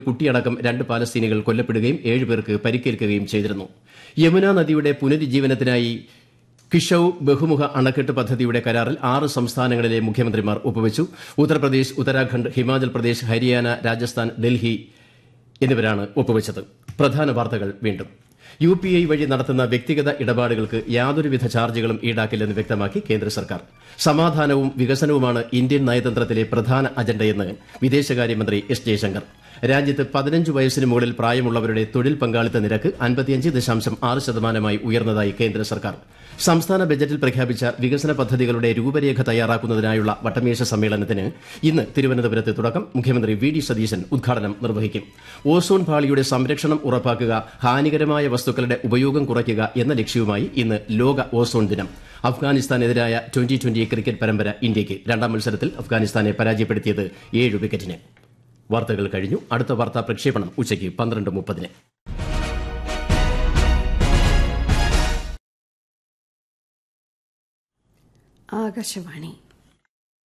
കുട്ടിയടക്കം രണ്ട് പാലസ്തീനികൾ കൊല്ലപ്പെടുകയും ഏഴ് പേർക്ക് പരിക്കേൽക്കുകയും ചെയ്തിരുന്നു യമുന നദിയുടെ പുനരുജ്ജീവനത്തിനായി കിഷൌ ബഹുമുഖ അണക്കെട്ട് പദ്ധതിയുടെ കരാറിൽ ആറ് സംസ്ഥാനങ്ങളിലെ മുഖ്യമന്ത്രിമാർ ഒപ്പുവച്ചു ഉത്തർപ്രദേശ് ഉത്തരാഖണ്ഡ് ഹിമാചൽ പ്രദേശ് ഹരിയാന രാജസ്ഥാൻ ഡൽഹി എന്നിവരാണ് ഒപ്പുവച്ചത് പ്രധാന വാർത്തകൾ വീണ്ടും യു പി ഐ വഴി നടത്തുന്ന വ്യക്തിഗത ഇടപാടുകൾക്ക് യാതൊരുവിധ ചാർജുകളും ഈടാക്കില്ലെന്ന് വ്യക്തമാക്കി കേന്ദ്ര സർക്കാർ സമാധാനവും വികസനവുമാണ് ഇന്ത്യൻ നയതന്ത്രത്തിലെ പ്രധാന അജണ്ടയെന്ന് വിദേശകാര്യമന്ത്രി എസ് ജയശങ്കർ രാജ്യത്ത് പതിനഞ്ച് വയസ്സിന് മുകളിൽ പ്രായമുള്ളവരുടെ തൊഴിൽ പങ്കാളിത്ത നിരക്ക് അൻപത്തിയഞ്ച് ദശാംശം ആറ് ശതമാനമായി ഉയർന്നതായി കേന്ദ്ര സർക്കാർ സംസ്ഥാന ബജറ്റിൽ പ്രഖ്യാപിച്ച വികസന പദ്ധതികളുടെ രൂപരേഖ തയ്യാറാക്കുന്നതിനായുള്ള വട്ടമേശ സമ്മേളനത്തിന് ഇന്ന് തിരുവനന്തപുരത്ത് തുടക്കം മുഖ്യമന്ത്രി വി ഡി സതീശൻ ഉദ്ഘാടനം നിർവഹിക്കും ഓസോൺ പാളിയുടെ സംരക്ഷണം ഉറപ്പാക്കുക ഹാനികരമായ വസ്തുക്കളുടെ ഉപയോഗം കുറയ്ക്കുക എന്ന ലക്ഷ്യവുമായി ഇന്ന് ലോക ഓസോൺ ദിനം അഫ്ഗാനിസ്ഥാനെതിരായ ട്വന്റി ട്വന്റി ക്രിക്കറ്റ് പരമ്പര ഇന്ത്യയ്ക്ക് രണ്ടാം മത്സരത്തിൽ അഫ്ഗാനിസ്ഥാനെ പരാജയപ്പെടുത്തിയത് ഏഴ് വിക്കറ്റിന് വാർത്തകൾ കഴിഞ്ഞു അടുത്ത വാർത്താ പ്രക്ഷേപണം ഉച്ചയ്ക്ക് പന്ത്രണ്ട് മുപ്പതിന് ആകാശവാണി